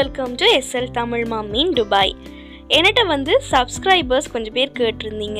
Welcome to SL Tamil மாமின் Dubai என்கிட்ட வந்து சப்ஸ்கிரைபர்ஸ் கொஞ்சம் பேர் கேட்டிருந்தீங்க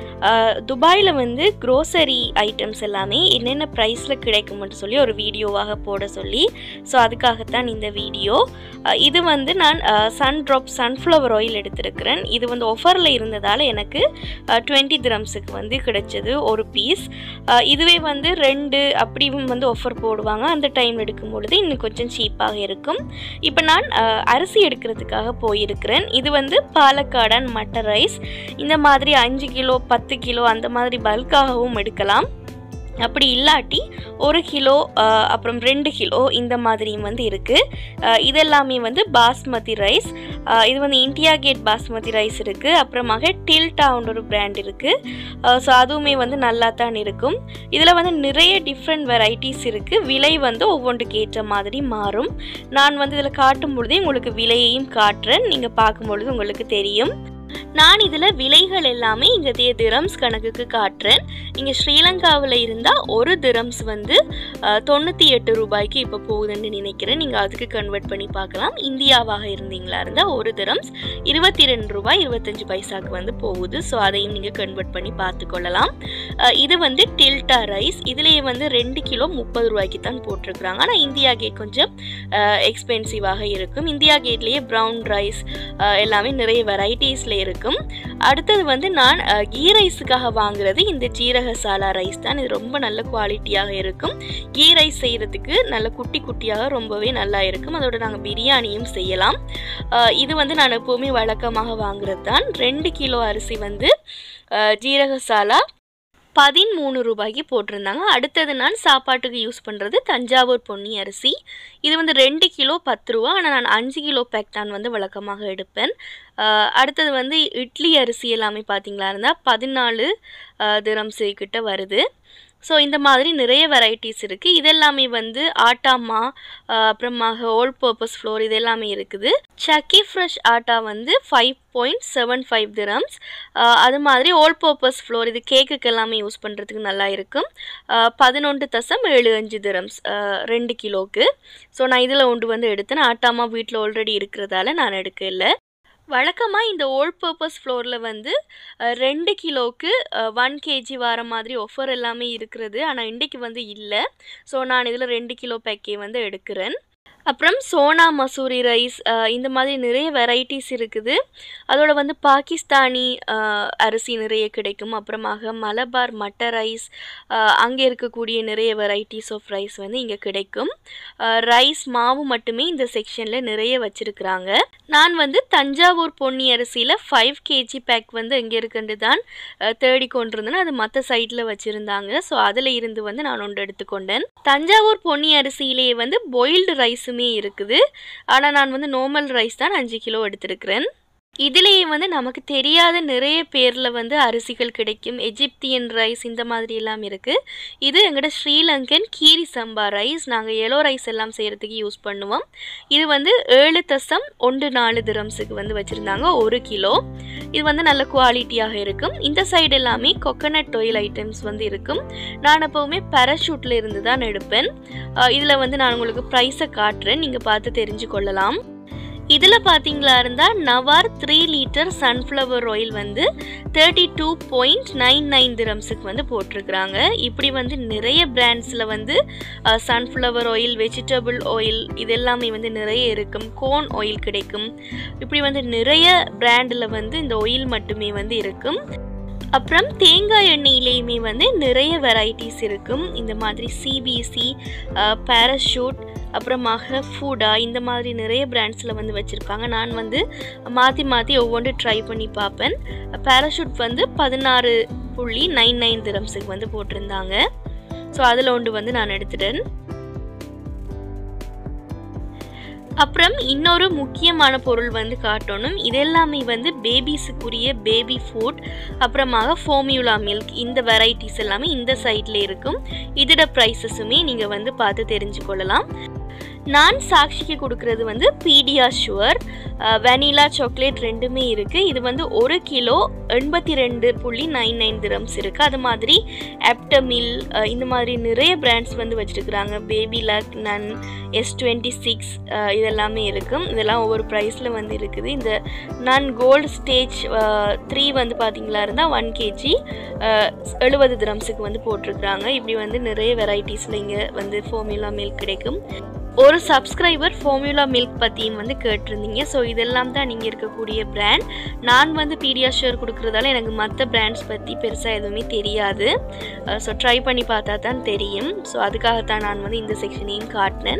துபாயில் வந்து க்ரோசரி ஐட்டம்ஸ் எல்லாமே என்னென்ன ப்ரைஸில் கிடைக்கும்னு சொல்லி ஒரு வீடியோவாக போட சொல்லி ஸோ அதுக்காகத்தான் இந்த வீடியோ அஹ், இது வந்து நான் சன் ட்ராப் சன்ஃப்ளவர் ஆயில் எடுத்திருக்கிறேன் இது வந்து ஆஃபரில் இருந்ததால் எனக்கு டுவெண்ட்டி திரம்ஸுக்கு வந்து கிடைச்சது ஒரு பீஸ் இதுவே வந்து ரெண்டு அப்படியும் வந்து ஆஃபர் போடுவாங்க அந்த டைம் எடுக்கும் பொழுது இன்னும் கொஞ்சம் சீப்பாக இருக்கும் இப்போ நான் அஹ், அரிசி எடுக்கிறதுக்காக போயிருக்கிறேன் இது வந்து பாலக்காடன் மட்டர் ரைஸ் இந்த மாதிரி அஞ்சு கிலோ பத்து கிலோ அந்த மாதிரி பல்காகவும் எடுக்கலாம் அப்படி இல்லாட்டி ஒரு கிலோ அஹ், அப்புறம் ரெண்டு கிலோ இந்த மாதிரியும் வந்து இருக்குது இதெல்லாமே வந்து பாஸ்மதி ரைஸ் அஹ், இது வந்து இந்தியா கேட் பாஸ்மதி ரைஸ் இருக்குது அப்புறமாக டில்டாவுன்ற ஒரு பிராண்ட் இருக்குது ஸோ அதுவுமே வந்து நல்லா தான் இருக்கும் இதில் வந்து நிறைய டிஃப்ரெண்ட் வெரைட்டிஸ் இருக்குது விலை வந்து ஒவ்வொன்றுக்கு ஏற்ற மாதிரி மாறும் நான் வந்து இதில் காட்டும் பொழுதே உங்களுக்கு விலையையும் காட்டுறேன் நீங்கள் பார்க்கும் பொழுது உங்களுக்கு தெரியும் நான் இதில் விலைகள் எல்லாமே இங்கே திரம்ஸ் கணக்குக்கு காட்டுறேன் இங்கே ஸ்ரீலங்காவில் இருந்தால் ஒரு திரம்ஸ் வந்து அஹ், தொண்ணூற்றி எட்டு ரூபாய்க்கு இப்போ போகுதுன்னு நினைக்கிறேன் நீங்கள் அதுக்கு கன்வெர்ட் பண்ணி பார்க்கலாம் இந்தியாவாக இருந்தீங்களா இருந்தால் ஒரு திரம்ஸ் இருபத்தி ரெண்டு ரூபாய் இருபத்தஞ்சு பைசாக்கு வந்து போகுது ஸோ அதையும் நீங்கள் கன்வெர்ட் பண்ணி பார்த்துக்கொள்ளலாம் அஹ், இது வந்து டில்டா ரைஸ் இதுலேயே வந்து ரெண்டு கிலோ முப்பது ரூபாய்க்கு தான் போட்டிருக்கிறாங்க ஆனால் இந்தியா கேட் கொஞ்சம் எக்ஸ்பென்சிவாக இருக்கும் இந்தியா கேட்லேயே ப்ரௌன் ரைஸ் எல்லாமே நிறைய வெரைட்டிஸில் இருக்கும் அடுத்தது வந்து நான் அஹ், கீ ரைஸுக்காக வாங்குறது இந்த ஜீரக சாலா ரைஸ் தான் இது ரொம்ப நல்ல குவாலிட்டியாக இருக்கும் கீ ரைஸ் செய்கிறதுக்கு நல்ல குட்டி குட்டியாக ரொம்பவே நல்லா இருக்கும் அதோட நாங்கள் பிரியாணியும் செய்யலாம் அஹ், இது வந்து நான் எப்போவுமே வழக்கமாக வாங்குறது தான் ரெண்டு கிலோ அரிசி வந்து அஹ், ஜீரக சாலா பதிமூணு ரூபாய்க்கு போட்டிருந்தாங்க அடுத்தது நான் சாப்பாட்டுக்கு யூஸ் பண்ணுறது தஞ்சாவூர் பொன்னி அரிசி இது வந்து ரெண்டு கிலோ பத்து ரூபா ஆனால் நான் அஞ்சு கிலோ பேக் தான் வந்து வழக்கமாக எடுப்பேன் அஹ் அடுத்தது வந்து இட்லி அரிசி எல்லாமே பார்த்தீங்களா இருந்தால் பதினாலு திரம்ஸ் கிட்ட வருது ஸோ இந்த மாதிரி நிறைய வெரைட்டிஸ் இருக்குது இதெல்லாமே வந்து ஆட்டாமா அஹ் அப்புறமாக ஓல் பர்பஸ் ஃப்ளோர் இது எல்லாமே இருக்குது சக்கி ஃப்ரெஷ் ஆட்டா வந்து five point seven five dirhams அது மாதிரி ஓல் பர்பஸ் ஃப்ளோர் இது கேக்குக்கு எல்லாமே யூஸ் பண்ணுறதுக்கு நல்லா இருக்கும் பதினொன்று தசம் ஏழு அஞ்சு திரம்ஸ் ரெண்டு கிலோக்கு ஸோ நான் இதில் ஒன்று வந்து எடுத்தேன் ஆட்டாமா வீட்டில் ஆல்ரெடி இருக்கிறதால நான் எடுக்கல வழக்கமாக இந்த ஓல்ட் பர்பஸ் ஃப்ளோரில் வந்து அஹ், ரெண்டு கிலோவுக்கு ஒன் கேஜி வர மாதிரி ஆஃபர் எல்லாமே இருக்கிறது ஆனால் இன்றைக்கு வந்து இல்லை ஸோ நான் இதில் ரெண்டு கிலோ பேக்கே வந்து எடுக்கிறேன் அப்புறம் சோனா மசூரி ரைஸ் இந்த மாதிரி நிறைய வெரைட்டிஸ் இருக்குது அதோட வந்து பாகிஸ்தானி அஹ், அரிசி நிறைய கிடைக்கும் அப்புறமாக மலபார் மட்டர் ரைஸ் அங்கே இருக்கக்கூடிய நிறைய வெரைட்டிஸ் ஆஃப் ரைஸ் வந்து இங்கே கிடைக்கும் ரைஸ் மாவு மட்டுமே இந்த செக்ஷனில் நிறைய வச்சுருக்குறாங்க நான் வந்து தஞ்சாவூர் பொன்னி அரிசியில் ஃபைவ் கேஜி பேக் வந்து எங்கே இருக்குன்னு தான் அஹ், தேடி கொண்டிருந்தேன் அது மற்ற சைட்டில் வச்சுருந்தாங்க ஸோ அதில் இருந்து வந்து நான் ஒன்று எடுத்துக்கொண்டேன் தஞ்சாவூர் பொன்னி அரிசியிலேயே வந்து பாயில்டு ரைஸுமே இருக்குது ஆனால் நான் வந்து நார்மல் ரைஸ் தான் அஞ்சு கிலோ எடுத்திருக்கிறேன் இதுலேயே வந்து நமக்கு தெரியாத நிறைய பேரில் வந்து அரிசிகள் கிடைக்கும் எஜிப்தியன் ரைஸ் இந்த மாதிரி எல்லாம் இருக்குது இது எங்களோட ஸ்ரீலங்கன் கீரி சம்பா ரைஸ் நாங்கள் எல்லோ ரைஸ் எல்லாம் செய்கிறதுக்கு யூஸ் பண்ணுவோம் இது வந்து ஏழு தசம் ஒன்று நாலு திரம்ஸுக்கு வந்து வச்சுருந்தாங்க ஒரு கிலோ இது வந்து நல்ல குவாலிட்டியாக இருக்கும் இந்த சைடு எல்லாமே கொக்கனட் ஆயில் ஐட்டம்ஸ் வந்து இருக்கும் நான் எப்போவுமே பேராஷூட்டில் இருந்து தான் எடுப்பேன் இதில் வந்து நான் உங்களுக்கு ப்ரைஸை காட்டுறேன் நீங்கள் பார்த்து தெரிஞ்சு கொள்ளலாம் இதில் பார்த்தீங்களா இருந்தால் நவார் த்ரீ லிட்டர் சன்ஃப்ளவர் ஆயில் வந்து thirty two point nine nine திரம்ஸுக்கு வந்து போட்டிருக்கிறாங்க இப்படி வந்து நிறைய பிராண்ட்ஸில் வந்து சன்ஃப்ளவர் ஆயில் வெஜிடபிள் ஆயில் இது எல்லாமே வந்து நிறைய இருக்கும் கோன் ஆயில் கிடைக்கும் இப்படி வந்து நிறைய பிராண்டில் வந்து இந்த ஆயில் மட்டுமே வந்து இருக்கும் அப்புறம் தேங்காய் எண்ணெயிலையுமே வந்து நிறைய வெரைட்டிஸ் இருக்கும் இந்த மாதிரி சிபிசி பேராஷூட் அப்புறமாக ஃபூடா இந்த மாதிரி நிறைய பிராண்ட்ஸில் வந்து வச்சுருப்பாங்க நான் வந்து மாற்றி மாற்றி ஒவ்வொன்று ட்ரை பண்ணி பார்ப்பேன் பேராஷூட் வந்து பதினாறு புள்ளி நைன் நைன் திரம்ஸுக்கு வந்து போட்டிருந்தாங்க ஸோ அதில் ஒன்று வந்து நான் எடுத்துட்டேன் அப்புறம் இன்னொரு முக்கியமான பொருள் வந்து காட்டணும் இதெல்லாமே வந்து பேபிஸுக்குரிய பேபி ஃபுட் அப்புறமாக ஃபோமியூலா மில்க் இந்த வெரைட்டிஸ் எல்லாமே இந்த சைட்டில் இருக்கும் இதோட ப்ரைஸஸுமே நீங்கள் வந்து பார்த்து தெரிஞ்சுக்கொள்ளலாம் நான் சாக்ஷிக்கு கொடுக்குறது வந்து பீடியா ஷுவர் வெனிலா சாக்லேட் ரெண்டுமே இருக்குது இது வந்து ஒரு கிலோ எண்பத்தி ரெண்டு புள்ளி நைன் நைன் திரம்ஸ் இருக்குது அது மாதிரி ஆப்டமில் இந்த மாதிரி நிறைய பிராண்ட்ஸ் வந்து வச்சுருக்குறாங்க பேபி லக் நன் எஸ் டுவெண்ட்டி சிக்ஸ் இதெல்லாமே இருக்கும் இதெல்லாம் ஒவ்வொரு ப்ரைஸில் வந்து இருக்குது இந்த நன் கோல்டு ஸ்டேஜ் த்ரீ வந்து பார்த்தீங்களா இருந்தால் ஒன் கேஜி எழுபது திரம்ஸுக்கு வந்து போட்டிருக்கிறாங்க இப்படி வந்து நிறைய வெரைட்டிஸில் இங்கே வந்து ஃபோர்முலா மில்க் கிடைக்கும் ஒரு சப்ஸ்கிரைபர் ஃபார்முலா மில்க் பற்றியும் வந்து கேட்டிருந்தீங்க ஸோ இதெல்லாம் தான் நீங்கள் இருக்கக்கூடிய பிராண்ட் நான் வந்து பீடியாஷர் கொடுக்குறதால எனக்கு மற்ற பிராண்ட்ஸ் பற்றி பெருசாக எதுவுமே தெரியாது ஸோ ட்ரை பண்ணி பார்த்தா தான் தெரியும் ஸோ அதுக்காகத்தான் நான் வந்து இந்த செக்ஷனையும் காட்டினேன்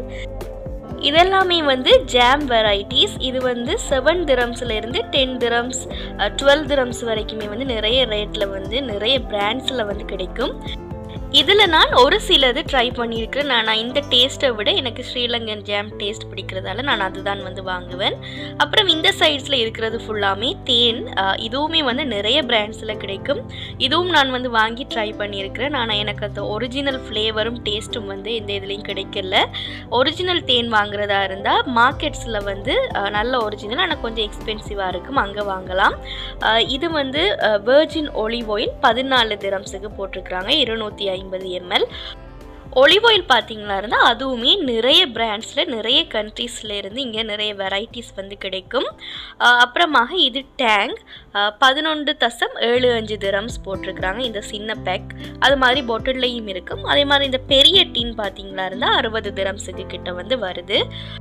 இதெல்லாமே வந்து ஜாம் வெரைட்டிஸ் இது வந்து செவன் திரம்ஸ்லேருந்து டென் திரம்ஸ் டுவெல் திரம்ஸ் வரைக்குமே வந்து நிறைய ரேட்டில் வந்து நிறைய பிராண்ட்ஸில் வந்து கிடைக்கும் இதில் நான் ஒரு சிலது ட்ரை பண்ணியிருக்கிறேன் நான் நான் இந்த டேஸ்ட்டை விட எனக்கு ஸ்ரீலங்கன் ஜாம் டேஸ்ட் பிடிக்கிறதால நான் அதுதான் வந்து வாங்குவேன் அப்புறம் இந்த சைட்ஸில் இருக்கிறது ஃபுல்லாமே தேன் அஹ், இதுவுமே வந்து நிறைய பிராண்ட்ஸில் கிடைக்கும் இதுவும் நான் வந்து வாங்கி ட்ரை பண்ணியிருக்கிறேன் ஆனால் எனக்கு அந்த ஒரிஜினல் ஃப்ளேவரும் டேஸ்ட்டும் வந்து எந்த இதுலேயும் கிடைக்கல ஒரிஜினல் தேன் வாங்குறதா இருந்தால் மார்க்கெட்ஸில் வந்து அஹ், நல்ல ஒரிஜினல் ஆனால் கொஞ்சம் எக்ஸ்பென்சிவாக இருக்கும் அங்கே வாங்கலாம் அஹ், இது வந்து வேர்ஜின் ஒலிவ் ஆயில் பதினாலு திரம்ஸுக்கு போட்டிருக்கிறாங்க இருநூற்றி ஐம்பது எம்எல் ஒலிவ் ஆயில் பார்த்தீங்களா இருந்தால் அதுவுமே நிறைய பிராண்ட்ஸில் நிறைய கண்ட்ரீஸில் இருந்து இங்கே நிறைய வெரைட்டிஸ் வந்து கிடைக்கும் அஹ் அப்புறமாக இது டேங் பதினொன்று தசம் ஏழு அஞ்சு திரம்ஸ் போட்டிருக்கிறாங்க இந்த சின்ன பேக் அது மாதிரி பொட்டில்லையும் இருக்கும் அதே மாதிரி இந்த பெரிய டீன் பார்த்தீங்களா இருந்தால் அறுபது திரம்ஸுக்கு கிட்ட வந்து வருது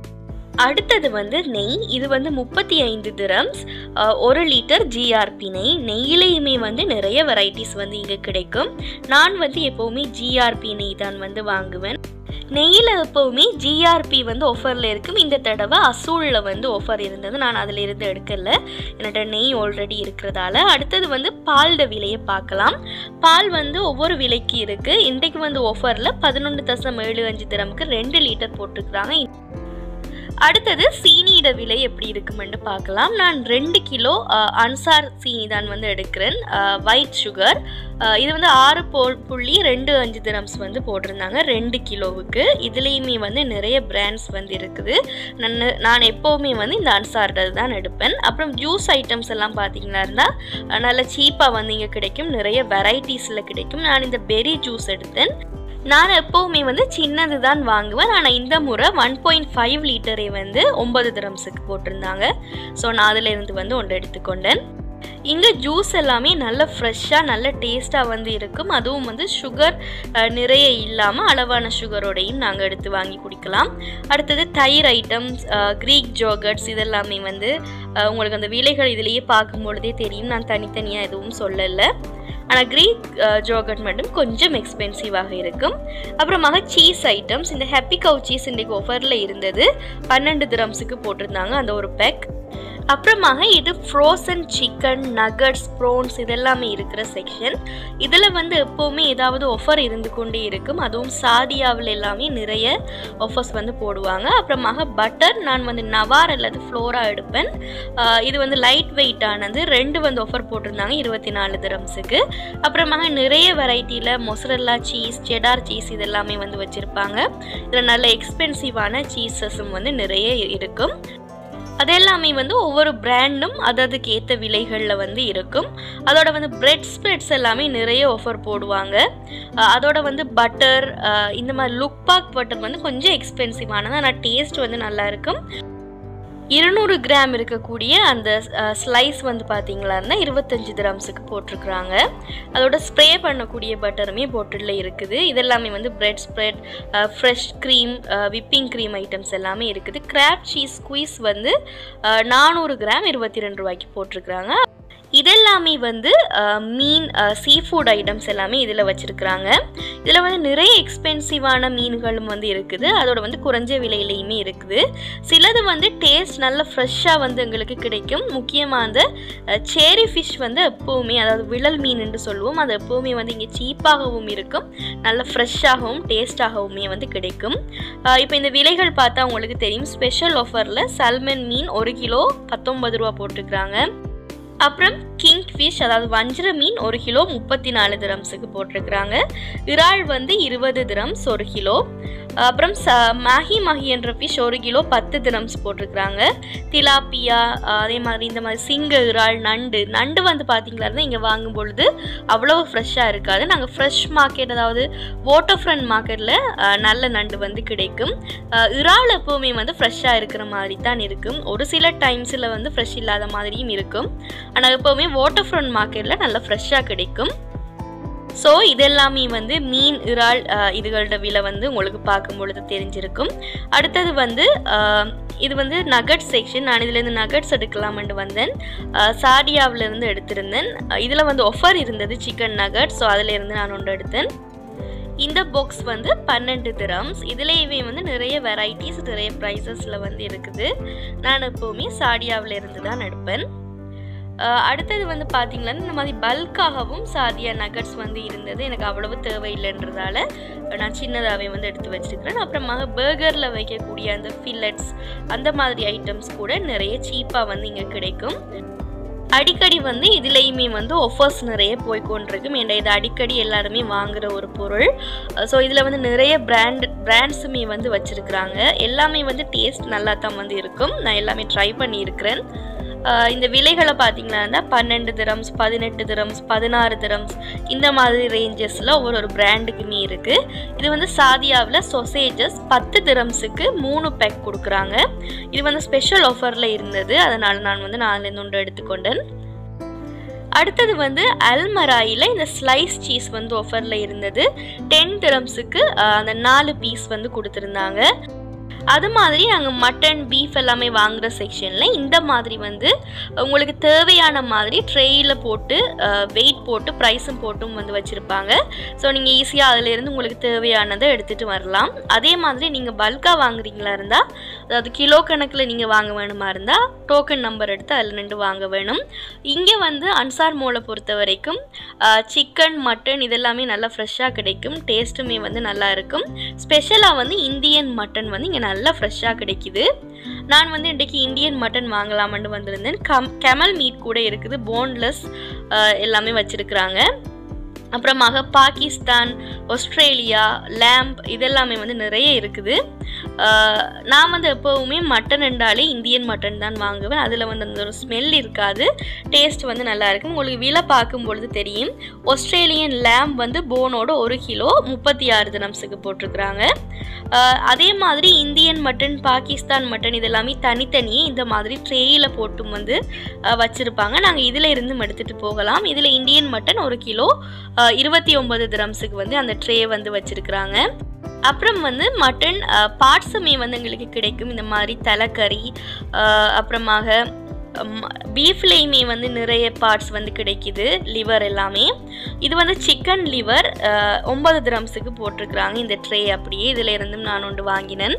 அடுத்தது வந்து நெய் இது வந்து முப்பத்தி ஐந்து திரம்ஸ் ஒரு லிட்டர் ஜிஆர்பி நெய் நெய்யிலையுமே வந்து நிறைய வெரைட்டிஸ் வந்து இங்கே கிடைக்கும் நான் வந்து எப்போவுமே ஜிஆர்பி நெய் தான் வந்து வாங்குவேன் நெய்யில் எப்போவுமே ஜிஆர்பி வந்து ஆஃபரில் இருக்கும் இந்த தடவை அசூலில் வந்து ஆஃபர் இருந்தது நான் அதில் இருந்து எடுக்கல என்னோட நெய் ஆல்ரெடி இருக்கிறதால அடுத்தது வந்து பால்ட விலையை பார்க்கலாம் பால் வந்து ஒவ்வொரு விலைக்கு இருக்குது இன்றைக்கு வந்து ஆஃபரில் பதினொன்று தசம் ஏழு அஞ்சு திரமுக்கு ரெண்டு லிட்டர் போட்டிருக்கிறாங்க அடுத்தது சீனியோட விலை எப்படி இருக்குமென்னு பார்க்கலாம் நான் ரெண்டு கிலோ அஹ், அன்சார் சீனி தான் வந்து எடுக்கிறேன் ஒயிட் சுகர் இது வந்து ஆறு போ புள்ளி ரெண்டு அஞ்சு திரம்ஸ் வந்து போட்டிருந்தாங்க ரெண்டு கிலோவுக்கு இதுலேயுமே வந்து நிறைய பிராண்ட்ஸ் வந்து இருக்குது நான் நான் எப்போவுமே வந்து இந்த அன்சார்டது தான் எடுப்பேன் அப்புறம் ஜூஸ் ஐட்டம்ஸ் எல்லாம் பார்த்தீங்கன்னா இருந்தால் நல்ல சீப்பாக வந்து இங்கே கிடைக்கும் நிறைய வெரைட்டிஸில் கிடைக்கும் நான் இந்த பெரி ஜூஸ் எடுத்தேன் நான் எப்போவுமே வந்து சின்னது தான் வாங்குவேன் ஆனால் இந்த முறை ஒன் பாயிண்ட் ஃபைவ் லிட்டரை வந்து ஒன்பது திரம்ஸுக்கு போட்டிருந்தாங்க ஸோ நான் அதில் இருந்து வந்து ஒன்று எடுத்துக்கொண்டேன் இங்கே ஜூஸ் எல்லாமே நல்ல ஃப்ரெஷ்ஷாக நல்ல டேஸ்ட்டாக வந்து இருக்கும் அதுவும் வந்து சுகர் நிறைய இல்லாமல் அளவான சுகரோடையும் நாங்கள் எடுத்து வாங்கி குடிக்கலாம் அடுத்தது தயிர் ஐட்டம்ஸ் க்ரீக் ஜோகட்ஸ் இதெல்லாமே வந்து அஹ், உங்களுக்கு அந்த விலைகள் இதிலேயே பார்க்கும் பொழுதே தெரியும் நான் தனித்தனியாக எதுவும் சொல்லலை ஆனால் க்ரீக் ஜோகட் மட்டும் கொஞ்சம் எக்ஸ்பென்சிவாக இருக்கும் அப்புறமாக சீஸ் ஐட்டம்ஸ் இந்த ஹாப்பி கவ் சீஸ் இன்றைக்கு ஆஃபரில் இருந்தது பன்னெண்டு திரம்ஸுக்கு போட்டிருந்தாங்க அந்த ஒரு பேக் அப்புறமாக இது ஃப்ரோசன் சிக்கன் நகட்ஸ் ப்ரோன்ஸ் இதெல்லாமே இருக்கிற செக்ஷன் இதில் வந்து எப்போவுமே ஏதாவது ஆஃபர் இருந்து கொண்டே இருக்கும் அதுவும் சாதியாவில் எல்லாமே நிறைய ஆஃபர்ஸ் வந்து போடுவாங்க அப்புறமாக பட்டர் நான் வந்து நவார் அல்லது ஃப்ளோரா எடுப்பேன் ஆஹ் இது வந்து லைட் வெயிட் ஆனது ரெண்டு வந்து ஆஃபர் போட்டிருந்தாங்க இருபத்தி நாலு திரம்ஸுக்கு அப்புறமாக நிறைய வெரைட்டியில் மொசரல்லா சீஸ் செடார் சீஸ் இதெல்லாமே வந்து வச்சுருப்பாங்க இதில் நல்ல எக்ஸ்பென்சிவான சீஸஸும் வந்து நிறைய இருக்கும் அதெல்லாமே வந்து ஒவ்வொரு பிராண்டும் அததுக்கு ஏற்ற விலைகளில் வந்து இருக்கும் அதோட வந்து பிரெட் ஸ்ப்ரெட்ஸ் எல்லாமே நிறைய ஆஃபர் போடுவாங்க அஹ் அதோட வந்து பட்டர் இந்த மாதிரி லுக் பாக் பட்டர் வந்து கொஞ்சம் எக்ஸ்பென்சிவானது ஆனால் டேஸ்ட் வந்து நல்லா இருக்கும் இருநூறு கிராம் இருக்கக்கூடிய அந்த ஸ்லைஸ் வந்து பார்த்தீங்களா இருந்தால் இருபத்தஞ்சி கிராம்ஸுக்கு போட்டிருக்கிறாங்க அதோட ஸ்ப்ரே பண்ணக்கூடிய பட்டருமே போட்டில் இருக்குது இதெல்லாமே வந்து bread spread fresh cream whipping cream items எல்லாமே இருக்குது கிராப் சீஸ் ஸ்குவீஸ் வந்து நானூறு கிராம் இருபத்தி ரெண்டு ரூபாய்க்கு போட்டிருக்கிறாங்க இதெல்லாமே வந்து அஹ், மீன் சீ ஃபுட் ஐட்டம்ஸ் எல்லாமே இதில் வச்சுருக்குறாங்க இதில் வந்து நிறைய எக்ஸ்பென்சிவான மீன்களும் வந்து இருக்குது அதோட வந்து குறைஞ்ச விலையிலையுமே இருக்குது சிலது வந்து டேஸ்ட் நல்ல ஃப்ரெஷ்ஷாக வந்து எங்களுக்கு கிடைக்கும் முக்கியமாக அந்த சேரி ஃபிஷ் வந்து எப்போவுமே அதாவது விழல் மீன் என்று சொல்லுவோம் அது எப்போவுமே வந்து இங்கே சீப்பாகவும் இருக்கும் நல்ல ஃப்ரெஷ்ஷாகவும் டேஸ்டாகவுமே வந்து கிடைக்கும் இப்போ இந்த விலைகள் பார்த்தா உங்களுக்கு தெரியும் ஸ்பெஷல் ஆஃபரில் சல்மன் மீன் ஒரு கிலோ பத்தொன்பது ரூபா போட்டிருக்கிறாங்க அப்புறம் கிங் ஃபிஷ் அதாவது வஞ்சிர மீன் ஒரு கிலோ முப்பத்தி நாலு திரம்ஸுக்கு போட்டிருக்கிறாங்க இறால் வந்து இருபது திரம்ஸ் ஒரு கிலோ அப்புறம் ச மஹி மஹி என்ற ஃபிஷ் ஒரு கிலோ பத்து திரம்ஸ் போட்டிருக்கிறாங்க திலாப்பியா அதே மாதிரி இந்த மாதிரி சிங்க இறால் நண்டு நண்டு வந்து பார்த்தீங்களா இங்கே வாங்கும் பொழுது அவ்வளோ ஃப்ரெஷ்ஷாக இருக்காது நாங்கள் ஃப்ரெஷ் மார்க்கெட் அதாவது வாட்டர் ஃப்ரண்ட் மார்க்கெட்டில் நல்ல நண்டு வந்து கிடைக்கும் அஹ், இறால் எப்போவுமே வந்து ஃப்ரெஷ்ஷாக இருக்கிற மாதிரி தான் இருக்கும் ஒரு சில டைம்ஸில் வந்து ஃப்ரெஷ் இல்லாத மாதிரியும் இருக்கும் ஆனால் எப்போவுமே வாட்டர் ஃப்ரண்ட் மார்க்கெட்டில் நல்லா ஃப்ரெஷ்ஷாக கிடைக்கும் ஸோ இதெல்லாமே வந்து மீன் இறால் அஹ், இதுகளோட விலை வந்து உங்களுக்கு பார்க்கும் பொழுது தெரிஞ்சிருக்கும் அடுத்தது வந்து அஹ், இது வந்து நகட் செக்ஷன் நான் இதுலேருந்து நகட்ஸ் எடுக்கலாம்னு வந்தேன் சாடியாவில இருந்து எடுத்திருந்தேன் இதில் வந்து ஆஃபர் இருந்தது சிக்கன் நகட் ஸோ அதில் இருந்து நான் ஒன்று எடுத்தேன் இந்த பாக்ஸ் வந்து பன்னெண்டு திரம்ஸ் இதுலேயுமே வந்து நிறைய வெரைட்டிஸ் நிறைய ப்ரைஸஸில் வந்து இருக்குது நான் எப்போவுமே சாடியாவில் இருந்து தான் எடுப்பேன் அஹ் அடுத்தது வந்து பார்த்தீங்கன்னா இந்த மாதிரி பல்காகவும் சாதியா நகட்ஸ் வந்து இருந்தது எனக்கு அவ்வளவு தேவையில்லைன்றதால நான் சின்னதாகவே வந்து எடுத்து வச்சிருக்கிறேன் அப்புறமாக பர்கரில் வைக்கக்கூடிய அந்த ஃபில்லட்ஸ் அந்த மாதிரி ஐட்டம்ஸ் கூட நிறைய சீப்பாக வந்து இங்கே கிடைக்கும் அடிக்கடி வந்து இதுலேயுமே வந்து ஆஃபர்ஸ் நிறைய போய்க்கொண்டிருக்கும் ஏன்னா இது அடிக்கடி எல்லாருமே வாங்குற ஒரு பொருள் ஸோ இதில் வந்து நிறைய பிராண்ட் பிராண்ட்ஸுமே வந்து வச்சுருக்குறாங்க எல்லாமே வந்து டேஸ்ட் நல்லா தான் வந்து இருக்கும் நான் எல்லாமே ட்ரை பண்ணியிருக்கிறேன் ஆஹ் இந்த விலைகளை பார்த்தீங்கன்னா பன்னெண்டு திரம்ஸ் பதினெட்டு திரம்ஸ் பதினாறு திரம்ஸ் இந்த மாதிரி ரேஞ்சஸில் ஒவ்வொரு ஒரு பிராண்டுக்குமே இருக்குது இது வந்து சாதியாவில் சொசேஜஸ் பத்து திரம்ஸுக்கு மூணு பேக் கொடுக்குறாங்க இது வந்து ஸ்பெஷல் ஆஃபரில் இருந்தது அதனால் நான் வந்து நாலுலேருந்து ஒன்று எடுத்துக்கொண்டேன் அடுத்தது வந்து அல்மராயில் இந்த ஸ்லைஸ் சீஸ் வந்து ஆஃபரில் இருந்தது டென் திரம்ஸுக்கு அந்த நாலு பீஸ் வந்து கொடுத்துருந்தாங்க அது மாதிரி நாங்கள் மட்டன் பீஃப் எல்லாமே வாங்குகிற செக்ஷனில் இந்த மாதிரி வந்து உங்களுக்கு தேவையான மாதிரி ட்ரெயில் போட்டு வெயிட் போட்டு ப்ரைஸும் போட்டும் வந்து வச்சுருப்பாங்க ஸோ நீங்கள் ஈஸியாக அதிலேருந்து உங்களுக்கு தேவையானதை எடுத்துகிட்டு வரலாம் அதே மாதிரி நீங்கள் பல்காக வாங்குறீங்களா இருந்தால் அதாவது கிலோ கணக்கில் நீங்கள் வாங்க வேணுமா இருந்தால் டோக்கன் நம்பர் எடுத்து அதில் நின்று வாங்க வேணும் இங்கே வந்து அன்சார் மோலை பொறுத்த வரைக்கும் சிக்கன் மட்டன் இதெல்லாமே நல்லா ஃப்ரெஷ்ஷாக கிடைக்கும் டேஸ்ட்டுமே வந்து நல்லா இருக்கும் ஸ்பெஷலாக வந்து இந்தியன் மட்டன் வந்து இங்கே நல்லா ஃப்ரெஷ்ஷாக கிடைக்குது நான் வந்து இன்றைக்கி இந்தியன் மட்டன் வாங்கலாம்னு வந்திருந்தேன் கம் கெமல் மீட் கூட இருக்குது போன்லெஸ் எல்லாமே வச்சுருக்குறாங்க அப்புறமாக பாகிஸ்தான் ஆஸ்திரேலியா லேம்ப் இதெல்லாமே வந்து நிறைய இருக்குது ஆஹ் நான் வந்து எப்போவுமே மட்டன் என்றாலே இந்தியன் மட்டன் தான் வாங்குவேன் அதில் வந்து அந்த ஒரு ஸ்மெல் இருக்காது டேஸ்ட் வந்து நல்லா இருக்கும் உங்களுக்கு விலை பார்க்கும் பொழுது தெரியும் ஆஸ்திரேலியன் லேம்ப் வந்து போனோட ஒரு கிலோ முப்பத்தி ஆறு தினம்ஸுக்கு போட்டிருக்கிறாங்க ஆஹ் அதே மாதிரி இந்தியன் மட்டன் பாகிஸ்தான் மட்டன் இதெல்லாமே தனித்தனியே இந்த மாதிரி ட்ரேயில் போட்டும் வந்து ஆஹ் வச்சிருப்பாங்க நாங்கள் இதில் இருந்தும் எடுத்துகிட்டு போகலாம் இதில் இந்தியன் மட்டன் ஒரு கிலோ இருபத்தி ஒன்பது திரம்ஸுக்கு வந்து அந்த ட்ரே வந்து வச்சுருக்குறாங்க அப்புறம் வந்து மட்டன் பார்ட்ஸுமே வந்து எங்களுக்கு கிடைக்கும் இந்த மாதிரி தலைக்கறி அஹ், அப்புறமாக பீஃப்லேயுமே வந்து நிறைய பார்ட்ஸ் வந்து கிடைக்குது லிவர் எல்லாமே இது வந்து சிக்கன் லிவர் ஒன்பது திரம்ஸுக்கு போட்டிருக்கிறாங்க இந்த ட்ரே அப்படியே இதில் இருந்தும் நான் ஒன்று வாங்கினேன்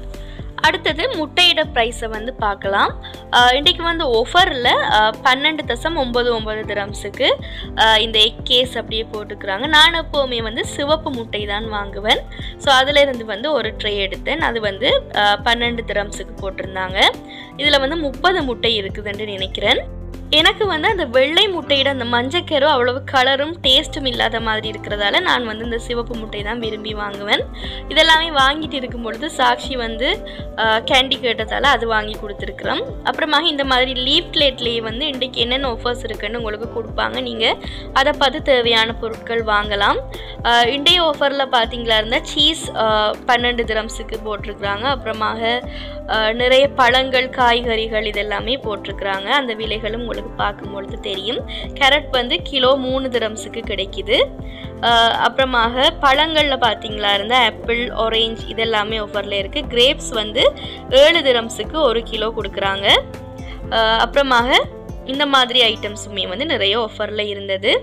அடுத்தது முட்டையிட ப்ரைஸை வந்து பார்க்கலாம் ஆஹ் இன்றைக்கு வந்து ஒஃபரில் பன்னெண்டு தசம் ஒம்பது ஒம்பது திரம்ஸுக்கு இந்த எக் கேஸ் அப்படியே போட்டுக்கிறாங்க நான் எப்போவுமே வந்து சிவப்பு முட்டை தான் வாங்குவேன் ஸோ அதிலிருந்து வந்து ஒரு ட்ரே எடுத்தேன் அது வந்து ஆஹ் பன்னெண்டு திரம்ஸுக்கு போட்டிருந்தாங்க இதில் வந்து முப்பது முட்டை இருக்குதுன்னு நினைக்கிறேன் எனக்கு வந்து அந்த வெள்ளை முட்டையிட அந்த மஞ்சக்கரு அவ்வளவு கலரும் டேஸ்ட்டும் இல்லாத மாதிரி இருக்கிறதால நான் வந்து இந்த சிவப்பு முட்டை தான் விரும்பி வாங்குவேன் இதெல்லாமே வாங்கிட்டு இருக்கும் பொழுது சாக்ஷி வந்து கேண்டி கேட்டதால் அது வாங்கி கொடுத்துருக்குறோம் அப்புறமாக இந்த மாதிரி லீஃப்லெட்லேயே வந்து இன்றைக்கு என்னென்ன ஆஃபர்ஸ் இருக்குன்னு உங்களுக்கு கொடுப்பாங்க நீங்கள் அதை பார்த்து தேவையான பொருட்கள் வாங்கலாம் ஆஹ் இன்றைய ஆஃபரில் பார்த்தீங்களா இருந்தால் சீஸ் பன்னெண்டு திரம்ஸுக்கு போட்டிருக்கிறாங்க அப்புறமாக ஆஹ் நிறைய பழங்கள் காய்கறிகள் இதெல்லாமே போட்டிருக்கிறாங்க அந்த விலைகளும் உங்களுக்கு பார்க்கும்பொழுது தெரியும் கேரட் வந்து கிலோ மூணு திரம்ஸுக்கு கிடைக்குது ஆஹ் அப்புறமாக பழங்களில் பார்த்தீங்களா இருந்தால் ஆப்பிள் ஆரேஞ்ச் இதெல்லாமே ஆஃபரில் இருக்குது கிரேப்ஸ் வந்து ஏழு திரம்ஸுக்கு ஒரு கிலோ கொடுக்குறாங்க ஆஹ் அப்புறமாக இந்த மாதிரி ஐட்டம்ஸுமே வந்து நிறைய ஆஃபரில் இருந்தது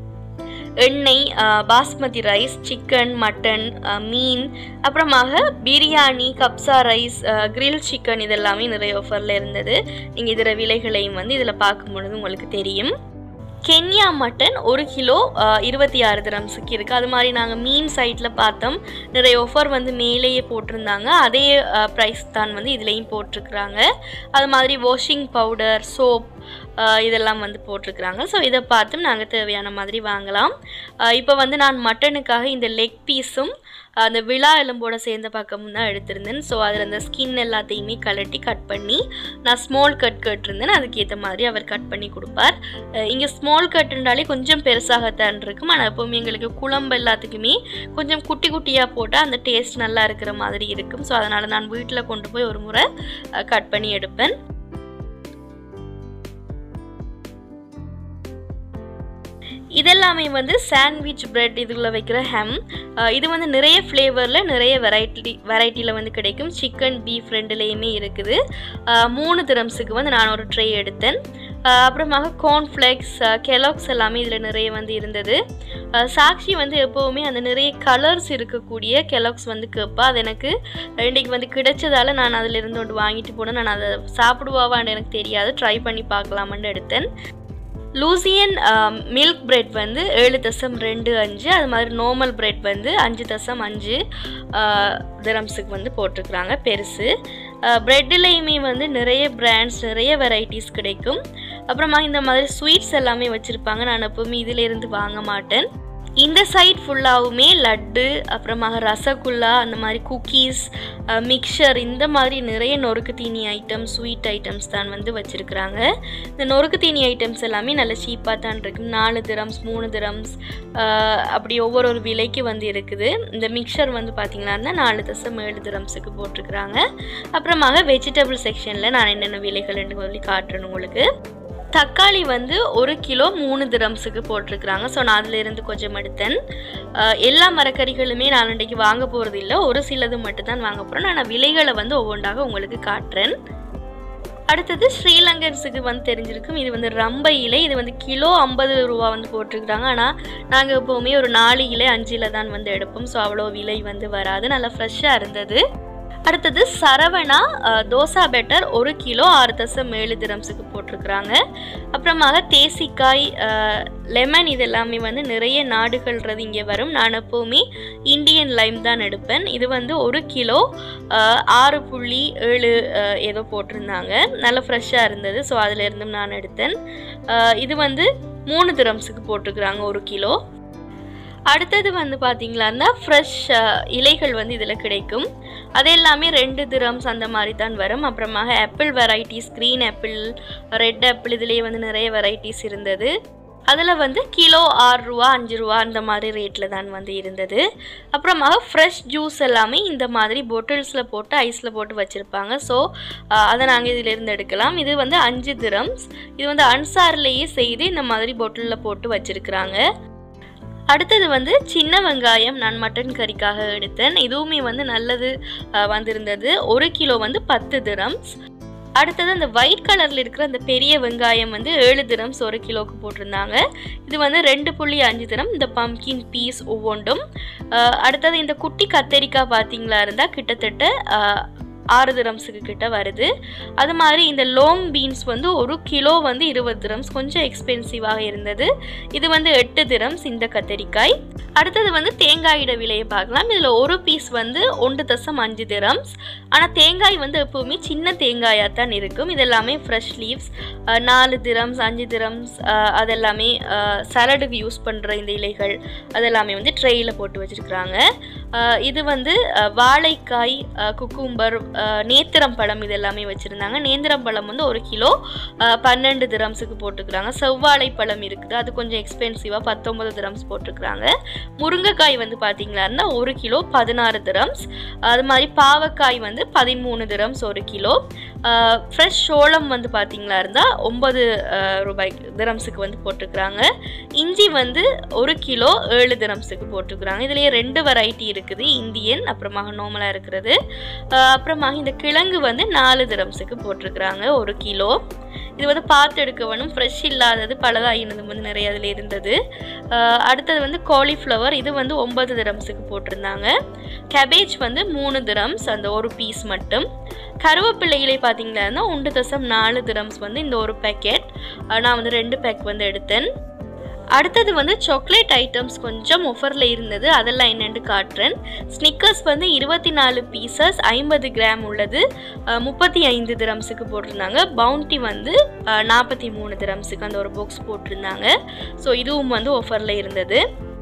எண்ணெய் ஆஹ் பாஸ்மதி ரைஸ் சிக்கன் மட்டன் ஆஹ் மீன் அப்புறமாக biryani kabsa rice grill chicken இதெல்லாமே நிறைய ஆஃபரில் இருந்தது நீங்கள் இதில் விலைகளையும் வந்து இதில் பார்க்கும் பொழுது உங்களுக்கு தெரியும் கென்யா மட்டன் ஒரு கிலோ இருபத்தி ஆறு திரம்ஸுக்கு இருக்குது அது மாதிரி நாங்கள் மீன் சைட்டில் பார்த்தோம் நிறைய ஆஃபர் வந்து மேலேயே போட்டிருந்தாங்க அதே ப்ரைஸ் தான் வந்து இதுலேயும் போட்டிருக்கிறாங்க அது மாதிரி வாஷிங் பவுடர் சோப் இதெல்லாம் வந்து போட்டிருக்கிறாங்க ஸோ இதை பார்த்து நாங்கள் தேவையான மாதிரி வாங்கலாம் இப்போ வந்து நான் மட்டனுக்காக இந்த லெக் பீஸும் அந்த விழா எலும்போட சேர்ந்த பக்கமும் தான் எடுத்திருந்தேன் ஸோ அதில் அந்த ஸ்கின் எல்லாத்தையுமே கலட்டி கட் பண்ணி நான் ஸ்மால் கட் கேட்டிருந்தேன் அதுக்கேற்ற மாதிரி அவர் கட் பண்ணி கொடுப்பார் இங்கே ஸ்மால் கட்டுன்றாலே கொஞ்சம் பெருசாகத்தான் இருக்கும் ஆனால் எப்போவுமே எங்களுக்கு குழம்பு எல்லாத்துக்குமே கொஞ்சம் குட்டி குட்டியாக போட்டால் அந்த டேஸ்ட் நல்லா இருக்கிற மாதிரி இருக்கும் ஸோ அதனால் நான் வீட்டில் கொண்டு போய் ஒரு முறை கட் பண்ணி எடுப்பேன் இதெல்லாமே வந்து சாண்ட்விச் பிரெட் இதுக்குள்ளே வைக்கிற ஹெம் இது வந்து நிறைய ஃப்ளேவரில் நிறைய வெரைட்டி வெரைட்டியில் வந்து கிடைக்கும் சிக்கன் பீஃப் ரெண்டுலேயுமே இருக்குது மூணு திரம்ஸுக்கு வந்து நான் ஒரு ட்ரே எடுத்தேன் அப்புறமாக கார்ன்ஃப்ளெக்ஸ் கெலாக்ஸ் எல்லாமே இதில் நிறைய வந்து இருந்தது சாக்ஷி வந்து எப்போவுமே அந்த நிறைய கலர்ஸ் இருக்கக்கூடிய கெலாக்ஸ் வந்து கேட்பா அது எனக்கு இன்றைக்கு வந்து கிடைச்சதால நான் அதில் இருந்து ஒன்று வாங்கிட்டு போனேன் நான் அதை சாப்பிடுவாவான்னு எனக்கு தெரியாது ட்ரை பண்ணி பார்க்கலாமான்னு எடுத்தேன் லூசியன் மில்க் பிரெட் வந்து ஏழு தசம் ரெண்டு அஞ்சு அது மாதிரி நார்மல் பிரெட் வந்து அஞ்சு தசம் அஞ்சு திரம்ஸுக்கு வந்து போட்டிருக்கிறாங்க பெருசு ப்ரெட்டுலேயுமே வந்து நிறைய பிராண்ட்ஸ் நிறைய வெரைட்டிஸ் கிடைக்கும் அப்புறமா இந்த மாதிரி ஸ்வீட்ஸ் எல்லாமே வச்சுருப்பாங்க நான் எப்போவுமே இதிலேருந்து வாங்க மாட்டேன் இந்த சைட் ஃபுல்லாகவுமே லட்டு அப்புறமாக ரசகுல்லா அந்த மாதிரி குக்கீஸ் மிக்சர் இந்த மாதிரி நிறைய நொறுக்கு தீனி ஐட்டம்ஸ் ஸ்வீட் ஐட்டம்ஸ் தான் வந்து வச்சுருக்குறாங்க இந்த நொறுக்கு தீனி ஐட்டம்ஸ் எல்லாமே நல்ல சீப்பாக தான் இருக்கும் நாலு திரம்ஸ் மூணு திரம்ஸ் அப்படி ஒவ்வொரு ஒரு விலைக்கு வந்து இருக்குது இந்த மிக்சர் வந்து பார்த்திங்கன்னா நாலு தசம் ஏழு திரம்ஸுக்கு போட்டிருக்கிறாங்க அப்புறமாக வெஜிடபிள் செக்ஷனில் நான் என்னென்ன விலைகள்னு சொல்லி காட்டுறேன் உங்களுக்கு தக்காளி வந்து ஒரு கிலோ மூணு திரம்ஸுக்கு போட்டிருக்கிறாங்க ஸோ நான் அதிலிருந்து கொஞ்சம் எடுத்தேன் எல்லா மரக்கறிகளுமே நான் இன்றைக்கு வாங்க போகிறது இல்லை ஒரு சிலது மட்டும்தான் வாங்க போகிறேன் நான் விலைகளை வந்து ஒவ்வொன்றாக உங்களுக்கு காட்டுறேன் அடுத்தது ஸ்ரீலங்கன்ஸுக்கு வந்து தெரிஞ்சிருக்கும் இது வந்து ரம்ப இலை இது வந்து கிலோ ஐம்பது ரூபா வந்து போட்டிருக்கிறாங்க ஆனால் நாங்கள் எப்போவுமே ஒரு நாலு இலை அஞ்சு இலை தான் வந்து எடுப்போம் ஸோ அவ்வளோ விலை வந்து வராது நல்லா ஃப்ரெஷ்ஷாக இருந்தது அடுத்தது சரவணா தோசா பெட்டர் ஒரு கிலோ ஆறு தசம் ஏழு திரம்ஸுக்கு போட்டிருக்கிறாங்க அப்புறமாக தேசிக்காய் லெமன் இது எல்லாமே வந்து நிறைய நாடுகள்ன்றது இங்கே வரும் நான் எப்போவுமே இந்தியன் லைம் தான் எடுப்பேன் இது வந்து ஒரு கிலோ ஆறு புள்ளி ஏழு ஏதோ போட்டிருந்தாங்க நல்ல ஃப்ரெஷ்ஷாக இருந்தது ஸோ அதிலிருந்தும் நான் எடுத்தேன் இது வந்து மூணு திரம்ஸுக்கு போட்டிருக்கிறாங்க ஒரு கிலோ அடுத்தது வந்து பார்த்தீங்களான்னா ஃப்ரெஷ் இலைகள் வந்து இதில் கிடைக்கும் அது எல்லாமே ரெண்டு திரம்ஸ் அந்த மாதிரி தான் வரும் அப்புறமாக apple varieties green apple red apple இதுலேயே வந்து நிறைய வெரைட்டிஸ் இருந்தது அதில் வந்து கிலோ ஆறு ரூபா அஞ்சு ரூபா அந்த மாதிரி ரேட்டில் தான் வந்து இருந்தது அப்புறமாக ஃப்ரெஷ் ஜூஸ் எல்லாமே இந்த மாதிரி பொட்டில்ஸில் போட்டு ஐஸில் போட்டு வச்சுருப்பாங்க ஸோ அதை நாங்கள் இதிலேருந்து எடுக்கலாம் இது வந்து அஞ்சு திரம்ஸ் இது வந்து அன்சார்லேயே செய்து இந்த மாதிரி பொட்டிலில் போட்டு வச்சுருக்குறாங்க அடுத்தது வந்து சின்ன வெங்காயம் நான் மட்டன் கறிக்காக எடுத்தேன் இதுவுமே வந்து நல்லது வந்திருந்தது ஒரு கிலோ வந்து பத்து திரம்ஸ் அடுத்தது அந்த ஒயிட் கலரில் இருக்கிற அந்த பெரிய வெங்காயம் வந்து ஏழு திரம்ஸ் ஒரு கிலோவுக்கு போட்டிருந்தாங்க இது வந்து ரெண்டு புள்ளி அஞ்சு தினம் இந்த பம்கின் பீஸ் ஒவ்வொன்றும் அடுத்தது இந்த குட்டி கத்தரிக்காய் பார்த்தீங்களா இருந்தால் கிட்டத்தட்ட ஆறு திரம்ஸுக்கு கிட்ட வருது அது மாதிரி இந்த லாங் பீன்ஸ் வந்து ஒரு கிலோ வந்து இருபது திரம்ஸ் கொஞ்சம் எக்ஸ்பென்சிவாக இருந்தது இது வந்து எட்டு திரம்ஸ் இந்த கத்தரிக்காய் அடுத்தது வந்து தேங்காயோட விலையை பார்க்கலாம் இதில் ஒரு பீஸ் வந்து ஒன்று தசம் அஞ்சு திரம்ஸ் ஆனால் தேங்காய் வந்து எப்போவுமே சின்ன தேங்காயாக தான் இருக்கும் இது எல்லாமே ஃப்ரெஷ் லீவ்ஸ் நாலு திரம்ஸ் அஞ்சு திரம்ஸ் அதெல்லாமே சலடுக்கு யூஸ் பண்ணுற இந்த இலைகள் அதெல்லாமே வந்து ட்ரெயில் போட்டு வச்சுருக்குறாங்க இது வந்து வாழைக்காய் குக்கும்பர் நேத்திரம் பழம் இது எல்லாமே வச்சுருந்தாங்க நேந்திரம் பழம் வந்து ஒரு கிலோ பன்னெண்டு திரம்ஸுக்கு போட்டுக்கிறாங்க செவ்வாழை பழம் இருக்குது அது கொஞ்சம் எக்ஸ்பென்சிவாக பத்தொம்பது திரம்ஸ் போட்டிருக்கிறாங்க முருங்கைக்காய் வந்து பார்த்தீங்களான்னா ஒரு கிலோ பதினாறு திரம்ஸ் அது மாதிரி பாவக்காய் வந்து பதிமூணு திரம்ஸ் ஒரு கிலோ ஃப்ரெஷ் சோளம் வந்து பார்த்தீங்களா இருந்தால் ஒம்பது ரூபாய் திரம்ஸுக்கு வந்து போட்டிருக்கிறாங்க இஞ்சி வந்து ஒரு கிலோ ஏழு திரம்ஸுக்கு போட்டிருக்கிறாங்க இதுலேயே ரெண்டு வெரைட்டி இருக்குது இந்தியன் அப்புறமாக நார்மலாக இருக்கிறது அப்புறமாக இந்த கிழங்கு வந்து நாலு திரம்ஸுக்கு போட்டிருக்கிறாங்க ஒரு கிலோ இது வந்து பார்த்து எடுக்க வேணும் ஃப்ரெஷ் இல்லாதது பழதாயினது வந்து நிறைய அதில் இருந்தது அடுத்தது வந்து காலிஃப்ளவர் இது வந்து ஒன்பது திரம்ஸுக்கு போட்டிருந்தாங்க கேபேஜ் வந்து மூணு திரம்ஸ் அந்த ஒரு பீஸ் மட்டும் கருவேப்பிள்ளைகளை பார்த்தீங்கன்னா ஒன்று தசம் நாலு திரம்ஸ் வந்து இந்த ஒரு பேக்கெட் நான் வந்து ரெண்டு பேக் வந்து எடுத்தேன் அடுத்தது வந்து சாக்லேட் ஐட்டம்ஸ் கொஞ்சம் ஆஃபரில் இருந்தது அதெல்லாம் என்னென்னு காட்டுறேன் ஸ்னிக்கர்ஸ் வந்து இருபத்தி நாலு பீசஸ் ஐம்பது கிராம் உள்ளது முப்பத்தி ஐந்து திரம்ஸுக்கு போட்டிருந்தாங்க பவுண்டி வந்து நாற்பத்தி மூணு திரம்ஸுக்கு அந்த ஒரு பாக்ஸ் போட்டிருந்தாங்க ஸோ இதுவும் வந்து ஆஃபரில் இருந்தது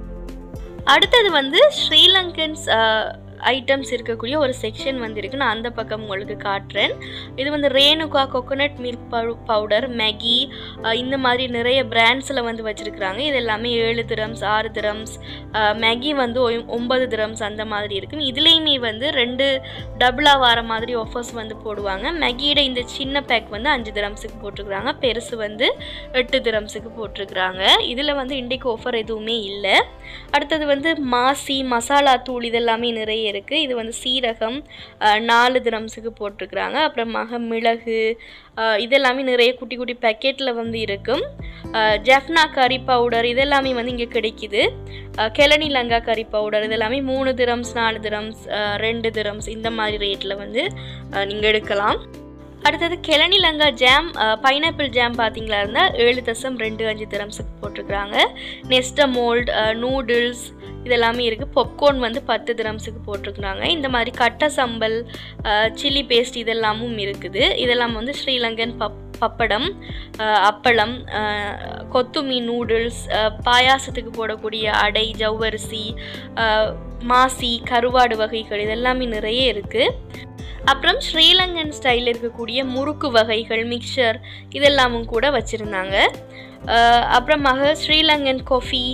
அடுத்தது வந்து ஸ்ரீலங்கன்ஸ் ஐட்டம்ஸ் இருக்கக்கூடிய ஒரு செக்ஷன் வந்து இருக்கு நான் அந்த பக்கம் உங்களுக்கு காட்டுறேன் இது வந்து Renuka coconut milk powder Maggi இந்த மாதிரி நிறைய பிராண்ட்ஸில் வந்து வச்சுருக்குறாங்க இது எல்லாமே ஏழு திரம்ஸ் ஆறு திரம்ஸ் மேகி வந்து ஒ- ஒன்பது திரம்ஸ் அந்த மாதிரி இருக்கும் இதுலேயுமே வந்து ரெண்டு டபுளாக வர மாதிரி ஆஃபர்ஸ் வந்து போடுவாங்க மேகியோட இந்த சின்ன பேக் வந்து அஞ்சு திரம்ஸுக்கு போட்டிருக்கிறாங்க பெருசு வந்து எட்டு திரம்ஸுக்கு போட்டிருக்கிறாங்க இதில் வந்து இன்றைக்கு ஆஃபர் எதுவுமே இல்லை அடுத்தது வந்து மாசி மசாலா தூள் இதெல்லாமே நிறைய இருக்குது இது வந்து சீரகம் அஹ், நாலு திரம்ஸுக்கு போட்டிருக்கிறாங்க அப்புறமாக மிளகு அஹ், இதெல்லாமே நிறைய குட்டி குட்டி பேக்கெட்டில் வந்து இருக்கும் அஹ், ஜெஃப்னா கறி பவுடர் இதெல்லாமே வந்து இங்கே கிடைக்குது அஹ், கெளனி லங்கா கறி பவுடர் இதெல்லாமே மூணு திரம்ஸ் நாலு திரம்ஸ் அஹ், ரெண்டு திரம்ஸ் இந்த மாதிரி ரேட்டில் வந்து நீங்கள் எடுக்கலாம் அடுத்தது Kelani Lanka jam pineapple jam பார்த்தீங்களா இருந்தால் ஏழு தசம் ரெண்டு அஞ்சு திரம்ஸுக்கு போட்டிருக்கிறாங்க நெஸ்ட மோல்ட் நூடுல்ஸ் இதெல்லாமே இருக்குது பாப்கார்ன் வந்து பத்து திரம்ஸுக்கு போட்டிருக்கிறாங்க இந்த மாதிரி கட்ட சம்பல் சில்லி பேஸ்ட் இதெல்லாமும் இருக்குது இதெல்லாம் வந்து ஸ்ரீலங்கன் பப் பப்படம் அஹ், அப்பளம் அஹ், கொத்துமி நூடுல்ஸ் அஹ், பாயாசத்துக்கு போடக்கூடிய அடை ஜவ்வரிசி அஹ், மாசி கருவாடு வகைகள் இதெல்லாமே நிறைய இருக்குது அப்புறம் ஸ்ரீலங்கன் ஸ்டைலில் இருக்கக்கூடிய முறுக்கு வகைகள் மிக்சர் இதெல்லாமும் கூட வச்சுருந்தாங்க அப்புறமாக ஸ்ரீலங்கன் காஃபி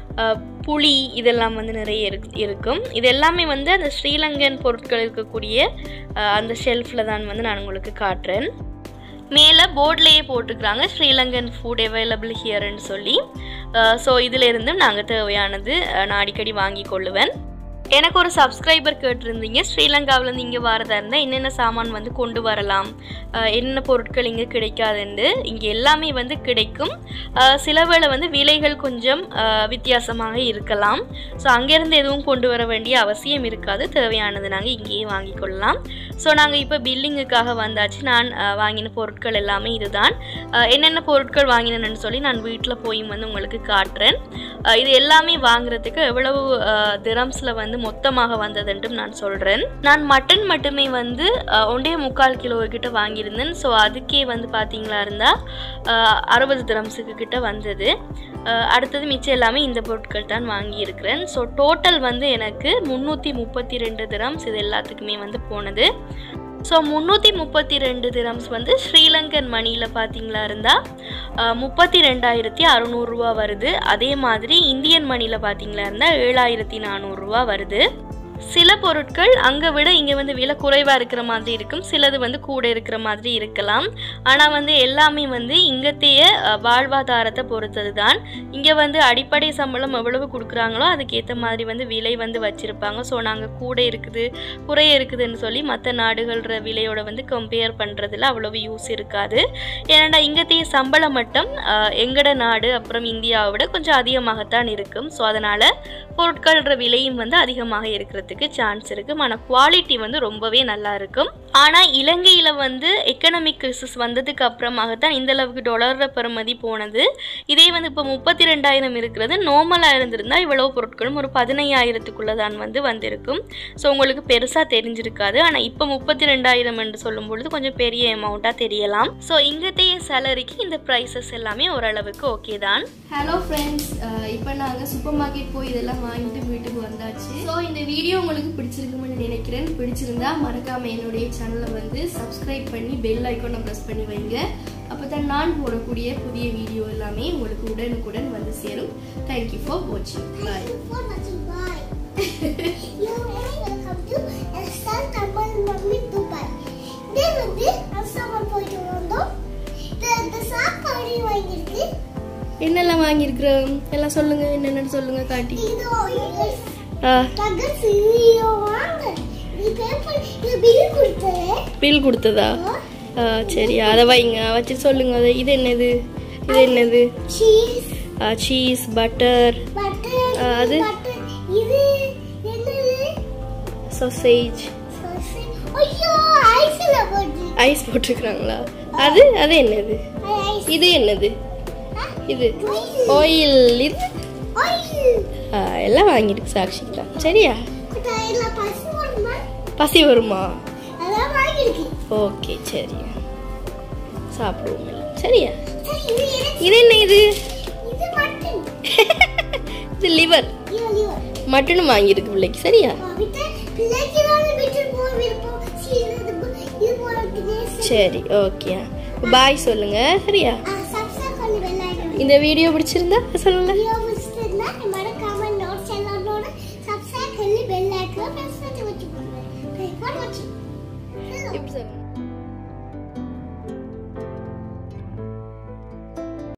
புளி இதெல்லாம் வந்து நிறைய இருக்கு இருக்கும் இது எல்லாமே வந்து அந்த ஸ்ரீலங்கன் பொருட்கள் இருக்கக்கூடிய அஹ், அந்த ஷெல்ஃபில் தான் வந்து நான் உங்களுக்கு காட்டுறேன் மேலே போர்ட்லேயே போட்டுக்கிறாங்க ஸ்ரீலங்கன் ஃபுட் அவைலபிள் ஹியர்னு சொல்லி ஸோ இதில் இருந்து நாங்கள் தேவையானது அஹ், நான் அடிக்கடி வாங்கி கொள்ளுவேன் எனக்கு ஒரு சப்ஸ்கிரைபர் கேட்டிருந்தீங்க ஸ்ரீலங்காவிலேருந்து இங்கே வரதா இருந்தால் என்னென்ன சாமான் வந்து கொண்டு வரலாம் அஹ் என்னென்ன பொருட்கள் இங்கே கிடைக்காதுன்னு இங்கே எல்லாமே வந்து கிடைக்கும் அஹ் சில வேளை வந்து விலைகள் கொஞ்சம் அஹ் வித்தியாசமாக இருக்கலாம் ஸோ அங்கேருந்து எதுவும் கொண்டு வர வேண்டிய அவசியம் இருக்காது தேவையானது நாங்கள் இங்கேயே வாங்கிக் கொள்ளலாம் ஸோ நாங்கள் இப்போ பில்லிங்குக்காக வந்தாச்சு நான் அஹ், வாங்கின பொருட்கள் எல்லாமே இதுதான் அஹ் என்னென்ன பொருட்கள் வாங்கினேன்னு சொல்லி நான் வீட்டில் போய் வந்து உங்களுக்கு காட்டுறேன் அஹ் இது எல்லாமே வாங்குறதுக்கு எவ்வளவு திரம்ஸில் வந்து மொத்தமாக வந்ததுன்ட்டும் நான் சொல்கிறேன் நான் மட்டன் மட்டுமே வந்து அஹ், ஒன்றே முக்கால் கிலோ கிட்ட வாங்கியிருந்தேன் ஸோ அதுக்கே வந்து பார்த்தீங்களா இருந்தால் அறுபது திரம்ஸுக்கு கிட்ட வந்தது அஹ், அடுத்தது மிச்சம் எல்லாமே இந்த பொருட்கள் தான் வாங்கியிருக்கிறேன் ஸோ டோட்டல் வந்து எனக்கு முந்நூற்றி முப்பத்தி ரெண்டு திரம்ஸ் இது எல்லாத்துக்குமே வந்து போனது ஸோ முந்நூற்றி முப்பத்தி ரெண்டு திரம்ஸ் வந்து ஸ்ரீலங்கன் மணியில் பார்த்தீங்களா இருந்தால் முப்பத்தி ரெண்டாயிரத்தி அறநூறுரூவா வருது அதே மாதிரி இந்தியன் மணியில் பார்த்தீங்களா இருந்தால் ஏழாயிரத்தி நானூறுரூவா வருது சில பொருட்கள் அங்கே விட இங்கே வந்து விலை குறைவாக இருக்கிற மாதிரி இருக்கும் சிலது வந்து கூட இருக்கிற மாதிரி இருக்கலாம் ஆனால் வந்து எல்லாமே வந்து இங்கத்தைய அஹ், வாழ்வாதாரத்தை பொறுத்தது தான் இங்கே வந்து அடிப்படை சம்பளம் எவ்வளவு கொடுக்குறாங்களோ அதுக்கேற்ற மாதிரி வந்து விலை வந்து வச்சுருப்பாங்க ஸோ நாங்கள் கூட இருக்குது குறைய இருக்குதுன்னு சொல்லி மற்ற நாடுகள விலையோட வந்து கம்பேர் பண்ணுறதுல அவ்வளவு யூஸ் இருக்காது ஏன்னா இங்கத்தைய சம்பள மட்டம் அஹ், எங்கட நாடு அப்புறம் இந்தியாவை விட கொஞ்சம் அதிகமாகத்தான் இருக்கும் ஸோ அதனால் பொருட்களோட விலையும் வந்து அதிகமாக இருக்கிறதுக்கு சான்ஸ் இருக்குது ஆனால் குவாலிட்டி வந்து ரொம்பவே நல்லா இருக்கும் ஆனால் இலங்கையில் வந்து எக்கனாமிக் கிரிசிஸ் வந்ததுக்கு அப்புறமாகத்தான் இந்த அளவுக்கு டாலரோட பெறுமதி போனது இதே வந்து இப்போ முப்பத்தி ரெண்டாயிரம் இருக்கிறது நார்மலாக இருந்திருந்தால் இவ்வளவு பொருட்களும் ஒரு பதினையாயிரத்துக்குள்ளே தான் வந்து வந்திருக்கும் ஸோ உங்களுக்கு பெருசாக தெரிஞ்சிருக்காது ஆனால் இப்போ முப்பத்தி ரெண்டாயிரம் என்று சொல்லும் பொழுது கொஞ்சம் பெரிய அமௌண்ட்டாக தெரியலாம் ஸோ இங்கத்தைய சேலரிக்கு இந்த ப்ரைஸஸ் எல்லாமே ஓரளவுக்கு ஓகே தான் ஹலோ ஃப்ரெண்ட்ஸ் இப்போ நாங்கள் சூப்பர் மார்க்கெட் போய் இதெல்லாம் வாங்கிட்டு வீட்டுக்கு வந்தாச்சு ஸோ இந்த வீடியோ உங்களுக்கு பிடிச்சிருக்கும்னு நினைக்கிறேன் பிடிச்சிருந்தா மறக்காம என்னுடைய சேனலை வந்து சப்ஸ்கிரைப் பண்ணி பெல் ஐக்கானை ப்ரெஸ் பண்ணி வைங்க அப்போ தான் நான் போடக்கூடிய புதிய வீடியோ எல்லாமே உங்களுக்கு உடனுக்குடன் வந்து சேரும் தேங்க்யூ ஃபார் வாட்சிங் பாய் for watching. Bye. you and welcome to Esther Tamil Mummy Dubai. இது வந்து அசாமல் போயிட்டு வந்தோம் இந்த இந்த சாப்பாடு வாங்கியிருக்கு என்னெல்லாம் வாங்கியிருக்கிறோம் எல்லாம் சொல்லுங்க என்னென்னு சொல்லுங்க காட்டி இது ஆ பகல் சீரியோ வாங்க நீ பேப்பர் இது பில் கொடுத்தது பில் கொடுத்ததா ஆ சரி அதை வைங்க வச்சு சொல்லுங்க அது இது என்னது இது என்னது சீஸ் சீஸ் பட்டர் பட்டர் அது? பட்டர் இது என்னது சொசேஜ் Sausage. ஐயோ ஐஸ்ல போட்டு ஐஸ் போட்டிருக்கிறாங்களா அது அது என்னது ஐஸ் இது என்னது ஆ இது ஆயில் இது ஆயில் ஆ, எல்லாம் வாங்கியிருக்கு சாக்ஷிக்கு தான் சரியா குட்டாயில பசு வருமா பசி வருமா அதான் வாங்கிருக்கு ஓகே சரி சாப்பிடுவோம் எல்லாம் சரியா சரி இது எனக்கு இது என்ன இது இது மட்டும் இது லிவர் இது லிவர் மட்டனும் வாங்கியிருக்கு பிள்ளைக்கு சரியா விட்டு பிள்ளைக்கு தான் விட்டு போக விருப்பம் சரி, இது இது போறதுக்கு சரி ஓகே பாய் சொல்லுங்க சரியா சப்ஸ்கிரைப் பண்ணி வெள்ளாயிடும் இந்த வீடியோ பிடிச்சிருந்தா சொல்லுங்க வீடியோ பிடிச்சிருந்தா மறக்காம நோட்ஸ் எல்லாரோட சப்ஸ்கிரைப் பண்ணி பெல் ஐக்கன் பிரஸ் பண்ணி வச்சுக்கோங்க Thank you for watching. இப்படி சொல்லுங்க